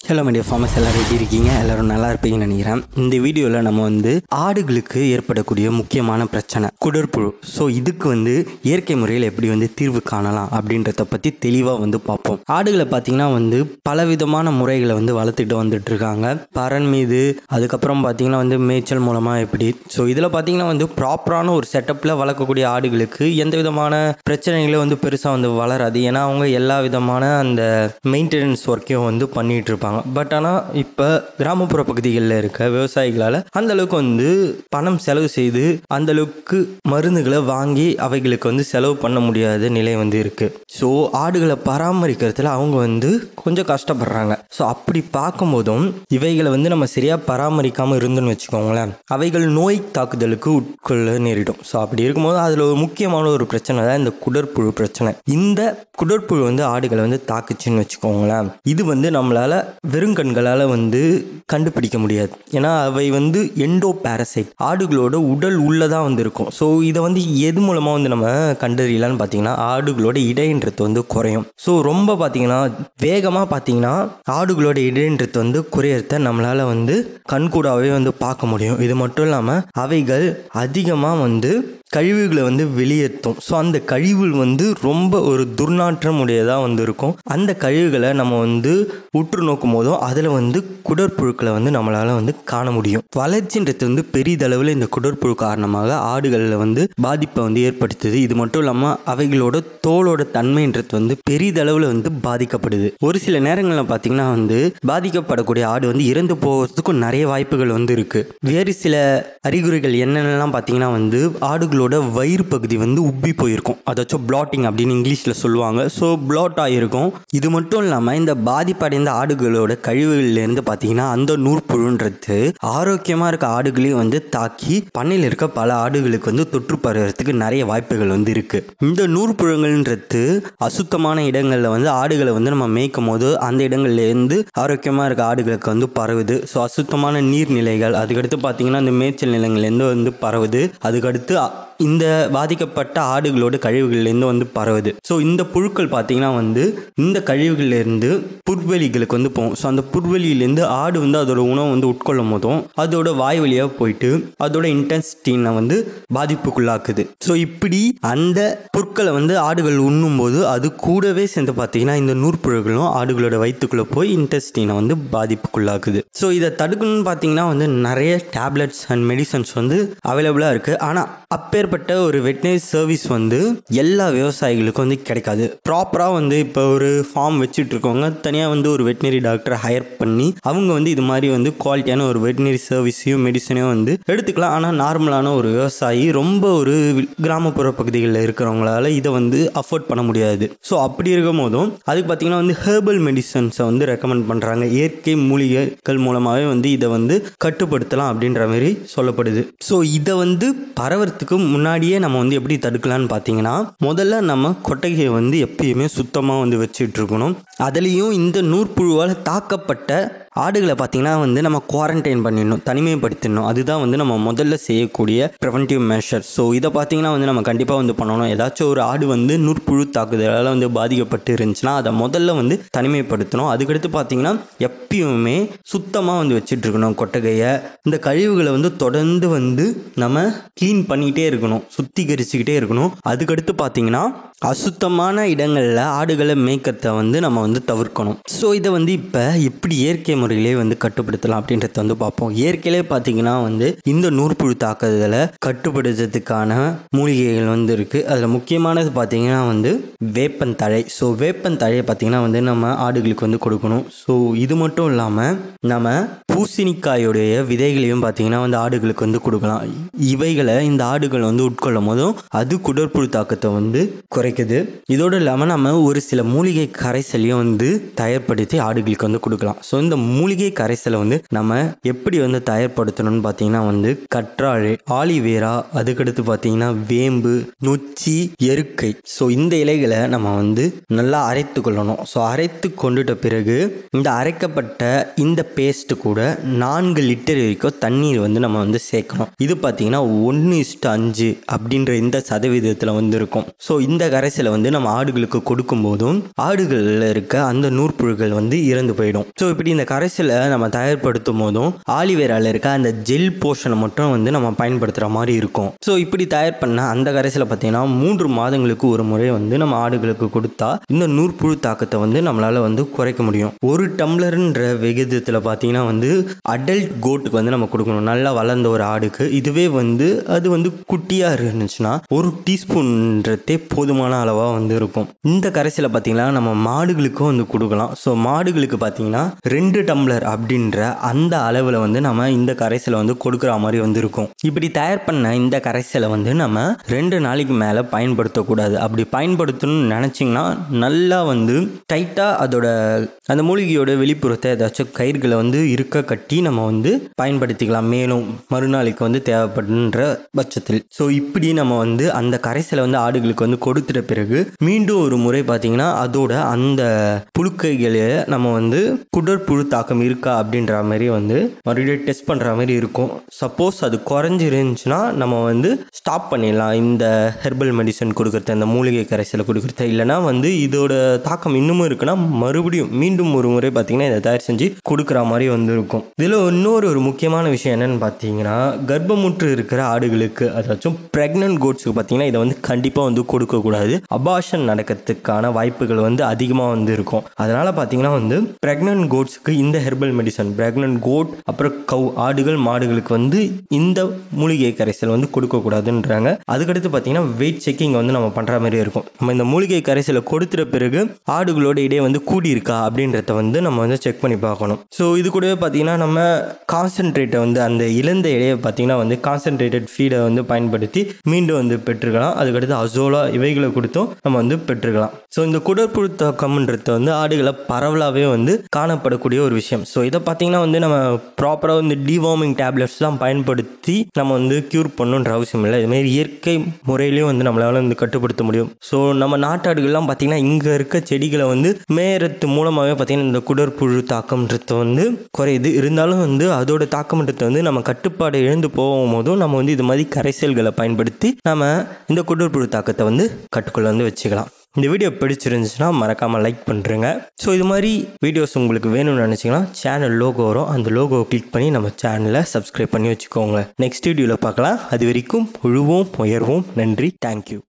hello media ஃபார்மஸ் எல்லாரும் எப்படி இருக்கீங்க எல்லாரும் நல்லா இருப்பீங்கன்னு நினைக்கிறேன் இந்த வீடியோவில் நம்ம வந்து ஆடுகளுக்கு ஏற்படக்கூடிய முக்கியமான பிரச்சனை குடற்புழு ஸோ இதுக்கு வந்து இயற்கை முறையில் எப்படி வந்து தீர்வு காணலாம் அப்படின்றத பற்றி தெளிவாக வந்து பார்ப்போம் ஆடுகளை பார்த்தீங்கன்னா வந்து பலவிதமான முறைகளை வந்து வளர்த்துட்டு வந்துட்டு இருக்காங்க பறன் மீது அதுக்கப்புறம் பார்த்தீங்கன்னா வந்து மேய்ச்சல் மூலமாக எப்படி ஸோ இதில் பார்த்தீங்கன்னா வந்து ப்ராப்பரான ஒரு செட்டப்பில் வளர்க்கக்கூடிய ஆடுகளுக்கு எந்த விதமான பிரச்சனைகளும் வந்து பெருசாக வந்து வளராது ஏன்னா அவங்க எல்லா விதமான அந்த மெயின்டெனன்ஸ் ஒர்க்கையும் வந்து பண்ணிட்டு இருப்பாங்க பட் ஆனால் இப்போ கிராமப்புற பகுதிகளில் இருக்க விவசாயிகளால் அந்த அளவுக்கு வந்து பணம் செலவு செய்து அந்த அளவுக்கு மருந்துகளை வாங்கி அவைகளுக்கு வந்து செலவு பண்ண முடியாத நிலை வந்து இருக்கு ஸோ ஆடுகளை பராமரிக்கிறதுல அவங்க வந்து கொஞ்சம் கஷ்டப்படுறாங்க ஸோ அப்படி பார்க்கும்போதும் இவைகளை வந்து நம்ம சரியாக பராமரிக்காமல் இருந்தோம்னு வச்சுக்கோங்களேன் அவைகள் நோய் தாக்குதலுக்கு உட்கொள்ள நேரிடும் ஸோ அப்படி இருக்கும்போது அதில் ஒரு முக்கியமான ஒரு பிரச்சனை தான் இந்த குடற்புழு பிரச்சனை இந்த குடற்புழு வந்து ஆடுகளை வந்து தாக்குச்சுன்னு வச்சுக்கோங்களேன் இது வந்து நம்மளால வெறுங்கண்களால் வந்து கண்டுபிடிக்க முடியாது ஏன்னா அவை வந்து எண்டோ பேரசைட் ஆடுகளோட உடல் உள்ளதான் வந்து இருக்கும் ஸோ இதை வந்து எது மூலமாக வந்து நம்ம கண்டறியலான்னு பார்த்தீங்கன்னா ஆடுகளோட இடைன்றது வந்து குறையும் ஸோ ரொம்ப பார்த்தீங்கன்னா வேகமாக பார்த்தீங்கன்னா ஆடுகளோட இடைன்றது வந்து குறையறத நம்மளால் வந்து கண்கூடாவே வந்து பார்க்க முடியும் இது மட்டும் இல்லாமல் அவைகள் அதிகமாக வந்து கழிவுகளை வந்து வெளியேற்றும் ஸோ அந்த கழிவு வந்து ரொம்ப ஒரு துர்நாற்றம் உடையதாக வந்து இருக்கும் அந்த கழிவுகளை நம்ம வந்து உற்று நோக்கும் போதும் அதில் வந்து குடற்புழுக்களை வந்து நம்மளால் வந்து காண முடியும் வளர்ச்சின்றது வந்து பெரிதளவில் இந்த குடற்புழு காரணமாக ஆடுகளில் வந்து பாதிப்பை வந்து ஏற்படுத்துது இது மட்டும் இல்லாமல் அவைகளோட தோலோட தன்மைன்றது வந்து பெரிதளவில் வந்து பாதிக்கப்படுது ஒரு சில நேரங்களில் பார்த்தீங்கன்னா வந்து பாதிக்கப்படக்கூடிய ஆடு வந்து இறந்து போகிறதுக்கும் நிறைய வாய்ப்புகள் வந்து இருக்குது வேறு சில அறிகுறிகள் என்னென்னலாம் பார்த்தீங்கன்னா வந்து ஆடுகளோட ஆடுகளோட வயிறு பகுதி வந்து உப்பி போயிருக்கும் அதாச்சும் பிளாட்டிங் அப்படின்னு இங்கிலீஷில் சொல்லுவாங்க ஸோ பிளாட் ஆகிருக்கும் இது மட்டும் இல்லாமல் இந்த பாதிப்படைந்த ஆடுகளோட கழிவுகள்லேருந்து பார்த்தீங்கன்னா அந்த நூற்புழுன்றது ஆரோக்கியமாக இருக்க ஆடுகளையும் வந்து தாக்கி பண்ணையில் இருக்க பல ஆடுகளுக்கு வந்து தொற்று பரவுறதுக்கு நிறைய வாய்ப்புகள் வந்து இருக்குது இந்த நூற்புழுங்கள்ன்றது அசுத்தமான இடங்களில் வந்து ஆடுகளை வந்து நம்ம மேய்க்கும் போது அந்த இடங்கள்லேருந்து ஆரோக்கியமாக இருக்க ஆடுகளுக்கு வந்து பரவுது ஸோ அசுத்தமான நீர்நிலைகள் அதுக்கடுத்து பார்த்தீங்கன்னா இந்த மேய்ச்சல் நிலங்கள்லேருந்து வந்து பரவுது அதுக்கடுத்து இந்த பாதிக்கப்பட்ட ஆடுகளோட கழிவுகள்லேருந்து வந்து பரவுது ஸோ இந்த புழுக்கள் பார்த்தீங்கன்னா வந்து இந்த கழிவுகள்லேருந்து புற்வெளிகளுக்கு வந்து போகும் ஸோ அந்த புற்வெளியிலேருந்து ஆடு வந்து அதோட உணவை வந்து உட்கொள்ளும் போதும் அதோட வாய் வழியாக போயிட்டு அதோட இன்டென்சிட்டினை வந்து பாதிப்புக்குள்ளாக்குது ஸோ இப்படி அந்த புற்களை வந்து ஆடுகள் உண்ணும் போது அது கூடவே சேர்ந்து பார்த்தீங்கன்னா இந்த நூற்புழுகளும் ஆடுகளோட வயிற்றுக்குள்ளே போய் இன்டெஸ்டினை வந்து பாதிப்புக்குள்ளாக்குது ஸோ இதை தடுக்கணும்னு பார்த்தீங்கன்னா வந்து நிறைய டேப்லெட்ஸ் அண்ட் மெடிசன்ஸ் வந்து அவைலபிளாக இருக்குது ஆனால் அப்பேற்பட்ட ஒரு வெட்டினரி சர்வீஸ் வந்து எல்லா விவசாயிகளுக்கும் வந்து கிடைக்காது ப்ராப்பராக வந்து இப்போ ஒரு ஃபார்ம் வச்சுட்டு இருக்கவங்க தனியாக வந்து ஒரு வெட்டினரி டாக்டரை ஹையர் பண்ணி அவங்க வந்து இது மாதிரி வந்து குவாலிட்டியான ஒரு வெட்டினரி சர்வீஸையும் மெடிசனையும் வந்து எடுத்துக்கலாம் ஆனால் நார்மலான ஒரு விவசாயி ரொம்ப ஒரு கிராமப்புற பகுதிகளில் இருக்கிறவங்களால இதை வந்து அஃபோர்ட் பண்ண முடியாது ஸோ அப்படி இருக்கும் போதும் அதுக்கு பார்த்தீங்கன்னா வந்து ஹேர்பல் மெடிசன்ஸை வந்து ரெக்கமெண்ட் பண்ணுறாங்க இயற்கை மூலிகைகள் மூலமாகவே வந்து இதை வந்து கட்டுப்படுத்தலாம் அப்படின்ற மாதிரி சொல்லப்படுது ஸோ இதை வந்து பரவறதுக்கு முன்னாடியே நம்ம வந்து எப்படி தடுக்கலாம்னு பார்த்தீங்கன்னா முதல்ல நம்ம கொட்டகையை வந்து எப்பயுமே சுத்தமாக வந்து வச்சுட்டு இருக்கணும் அதுலேயும் இந்த நூற்புழுவால் தாக்கப்பட்ட ஆடுகளை பார்த்தீங்கன்னா வந்து நம்ம குவாரண்டைன் பண்ணிடணும் தனிமைப்படுத்திடணும் அதுதான் வந்து நம்ம முதல்ல செய்யக்கூடிய ப்ரிவென்டிவ் மெஷர் ஸோ இதை பார்த்தீங்கன்னா வந்து நம்ம கண்டிப்பாக வந்து பண்ணணும் ஏதாச்சும் ஒரு ஆடு வந்து நூற்புழு தாக்குதலால் வந்து பாதிக்கப்பட்டு இருந்துச்சுன்னா அதை முதல்ல வந்து தனிமைப்படுத்தணும் அதுக்கடுத்து பார்த்தீங்கன்னா எப்பயுமே சுத்தமாக வந்து வச்சுட்டு இருக்கணும் கொட்டகையை இந்த கழிவுகளை வந்து தொடர்ந்து வந்து நம்ம க்ளீன் பண்ணிக்கிட்டே இருக்கணும் சுத்திகரிச்சுக்கிட்டே இருக்கணும் அதுக்கடுத்து பார்த்தீங்கன்னா அசுத்தமான இடங்களில் ஆடுகளை மேய்க்கிறத வந்து நம்ம வந்து தவிர்க்கணும் ஸோ இதை வந்து இப்போ எப்படி இயற்கை முறையிலே வந்து கட்டுப்படுத்தலாம் அப்படின்றத வந்து பார்ப்போம் இயற்கையிலே பார்த்தீங்கன்னா வந்து இந்த நூற்புழு தாக்குதலை கட்டுப்படுத்துறதுக்கான மூலிகைகள் வந்து இருக்குது அதில் முக்கியமானது பார்த்தீங்கன்னா வந்து வேப்பன் தழை ஸோ வேப்பன் தழையை பார்த்தீங்கன்னா வந்து நம்ம ஆடுகளுக்கு வந்து கொடுக்கணும் ஸோ இது மட்டும் இல்லாமல் நம்ம பூசணிக்காயுடைய விதைகளையும் பார்த்தீங்கன்னா வந்து ஆடுகளுக்கு வந்து கொடுக்கலாம் இவைகளை இந்த ஆடுகள் வந்து உட்கொள்ளும் போதும் அது குடற்புழு தாக்கத்தை வந்து குறைக்குது இதோடு இல்லாமல் நம்ம ஒரு சில மூலிகை கரைசலையும் வந்து தயார்படுத்தி ஆடுகளுக்கு வந்து கொடுக்கலாம் ஸோ இந்த மூலிகை கரைசலை வந்து நம்ம எப்படி வந்து தயார்படுத்தணும்னு பார்த்தீங்கன்னா வந்து கற்றாழை ஆலிவேரா அதுக்கடுத்து பார்த்தீங்கன்னா வேம்பு நொச்சி எருக்கை ஸோ இந்த இலைகளை நம்ம வந்து நல்லா அரைத்து கொள்ளணும் ஸோ அரைத்து கொண்டுட்ட பிறகு இந்த அரைக்கப்பட்ட இந்த பேஸ்ட் கூட நான்கு லிட்டர் வரைக்கும் தண்ணீர் வந்து நம்ம வந்து சேர்க்கணும் இது பார்த்தீங்கன்னா ஒன்று இஸ்டு அஞ்சு அப்படின்ற இந்த சதவீதத்தில் வந்து இருக்கும் ஸோ இந்த கரை கரைசலை வந்து நம்ம ஆடுகளுக்கு கொடுக்கும் போதும் ஆடுகளில் இருக்க அந்த நூற்புழுக்கள் வந்து இறந்து போயிடும் ஸோ இப்படி இந்த கரைசலை நம்ம தயார்படுத்தும் போதும் ஆலிவேரால இருக்க அந்த ஜெல் போர்ஷனை மட்டும் வந்து நம்ம பயன்படுத்துகிற மாதிரி இருக்கும் ஸோ இப்படி தயார் பண்ண அந்த கரைசலை பார்த்தீங்கன்னா மூன்று மாதங்களுக்கு ஒரு முறை வந்து நம்ம ஆடுகளுக்கு கொடுத்தா இந்த நூற்புழு தாக்கத்தை வந்து நம்மளால வந்து குறைக்க முடியும் ஒரு டம்ளர்ன்ற விகிதத்தில் பார்த்தீங்கன்னா வந்து அடல்ட் கோட்டுக்கு வந்து நம்ம கொடுக்கணும் நல்லா வளர்ந்த ஒரு ஆடுக்கு இதுவே வந்து அது வந்து குட்டியாக இருந்துச்சுன்னா ஒரு டீஸ்பூன்றதே போதுமான அளவாக வந்து இருக்கும் இந்த கரைசலை பார்த்தீங்கன்னா நம்ம மாடுகளுக்கும் வந்து கொடுக்கலாம் ஸோ மாடுகளுக்கு பார்த்தீங்கன்னா ரெண்டு டம்ளர் அப்படின்ற அந்த அளவில் வந்து நம்ம இந்த கரைசலை வந்து கொடுக்குற மாதிரி வந்து இருக்கும் இப்படி தயார் பண்ண இந்த கரைசலை வந்து நம்ம ரெண்டு நாளைக்கு மேலே பயன்படுத்தக்கூடாது அப்படி பயன்படுத்தணும்னு நினச்சிங்கன்னா நல்லா வந்து டைட்டாக அதோட அந்த மூலிகையோட வெளிப்புறத்தை ஏதாச்சும் கயிறுகளை வந்து இருக்க கட்டி நம்ம வந்து பயன்படுத்திக்கலாம் மேலும் மறுநாளைக்கு வந்து தேவைப்படுன்ற பட்சத்தில் ஸோ இப்படி நம்ம வந்து அந்த கரைசலை வந்து ஆடுகளுக்கு வந்து கொடுத்துட்ட பிறகு மீண்டும் ஒரு முறை பார்த்தீங்கன்னா அதோட அந்த புழுக்கைகளை நம்ம வந்து குடற்புழு தாக்கம் இருக்கா அப்படின்ற மாதிரி வந்து மறுபடியும் டெஸ்ட் பண்ணுற மாதிரி இருக்கும் சப்போஸ் அது குறைஞ்சிருந்துச்சுன்னா நம்ம வந்து ஸ்டாப் பண்ணிடலாம் இந்த ஹெர்பல் மெடிசன் கொடுக்குறது அந்த மூலிகை கரைசலை கொடுக்குறது இல்லைனா வந்து இதோட தாக்கம் இன்னமும் இருக்குன்னா மறுபடியும் மீண்டும் ஒரு முறை பார்த்தீங்கன்னா இதை தயார் செஞ்சு கொடுக்குற மாதிரி வந்து இருக்கும் இதில் இன்னொரு ஒரு முக்கியமான விஷயம் என்னன்னு பார்த்தீங்கன்னா கர்ப்பமுற்று இருக்கிற ஆடுகளுக்கு அதாச்சும் ப்ரெக்னென்ட் கோட்ஸுக்கு பார்த்தீங்கன்னா இதை வந்து கண்டிப்பாக வந்து கொடுக்கக்கூடாது அபாஷன் நடக்கிறதுக்கான வாய்ப்புகள் வந்து அதிகமாக வந்து இருக்கும் அதனால் பார்த்தீங்கன்னா வந்து ப்ரெக்னென்ட் கோட்ஸுக்கு இந்த ஹெர்பல் மெடிசன் ப்ரெக்னென்ட் கோட் அப்புறம் கவு ஆடுகள் மாடுகளுக்கு வந்து இந்த மூலிகை கரைசல் வந்து கொடுக்கக்கூடாதுன்றாங்க அதுக்கடுத்து பார்த்தீங்கன்னா வெயிட் செக்கிங் வந்து நம்ம பண்ணுற மாதிரி இருக்கும் நம்ம இந்த மூலிகை கரைசலை கொடுத்துட்ட பிறகு ஆடுகளோட இடையே வந்து கூடி இருக்கா அப்படின்றத வந்து நம்ம வந்து செக் பண்ணி பார்க்கணும் ஸோ இது கூடவே பார்த்தீங்கன்னா நம்ம கான்சென்ட்ரேட்டை வந்து அந்த இழந்த இடையை பார்த்தீங்கன்னா வந்து கான்சென்ட்ரேட்டட் ஃபீடை வந்து பயன்படுத்தி மீண்டும் வந்து பெற்றுக்கலாம் அதுக்கடுத்து அசோலா இவைகளை கொடுத்தும் நம்ம வந்து பெற்றுக்கலாம் ஸோ இந்த குடற்புழு தாக்கம்ன்றது வந்து ஆடுகளை பரவலாகவே வந்து காணப்படக்கூடிய ஒரு விஷயம் ஸோ இதை பார்த்தீங்கன்னா வந்து நம்ம ப்ராப்பராக வந்து டிவார்மிங் டேப்லெட்ஸ்லாம் பயன்படுத்தி நம்ம வந்து க்யூர் பண்ணணுன்ற அவசியம் இல்லை இதுமாரி இயற்கை முறையிலையும் வந்து நம்மளால வந்து கட்டுப்படுத்த முடியும் ஸோ நம்ம நாட்டாடுகள்லாம் பார்த்தீங்கன்னா இங்கே இருக்க செடிகளை வந்து மேயறது மூலமாகவே பார்த்தீங்கன்னா இந்த குடற்புழு தாக்கம்ன்றது வந்து குறையுது இருந்தாலும் வந்து அதோட தாக்கம்ன்றது வந்து நம்ம கட்டுப்பாடு இழந்து போகும்போதும் நம்ம வந்து இது மாதிரி கரைசல்களை பயன்படுத்தி நம்ம இந்த குடற்புழு தாக்கத்தை வந்து கட்டுக்குள்ள வந்து வச்சுக்கலாம் இந்த வீடியோ பிடிச்சிருந்துச்சுன்னா மறக்காமல் லைக் பண்ணுறேங்க ஸோ இது மாதிரி வீடியோஸ் உங்களுக்கு வேணும்னு நினச்சிங்கன்னா சேனல் லோகோ வரும் அந்த லோகோவை கிளிக் பண்ணி நம்ம சேனலை சப்ஸ்கிரைப் பண்ணி வச்சுக்கோங்க நெக்ஸ்ட் வீடியோவில் பார்க்கலாம் அது வரைக்கும் உழுவோம் உயர்வோம் நன்றி தேங்க்யூ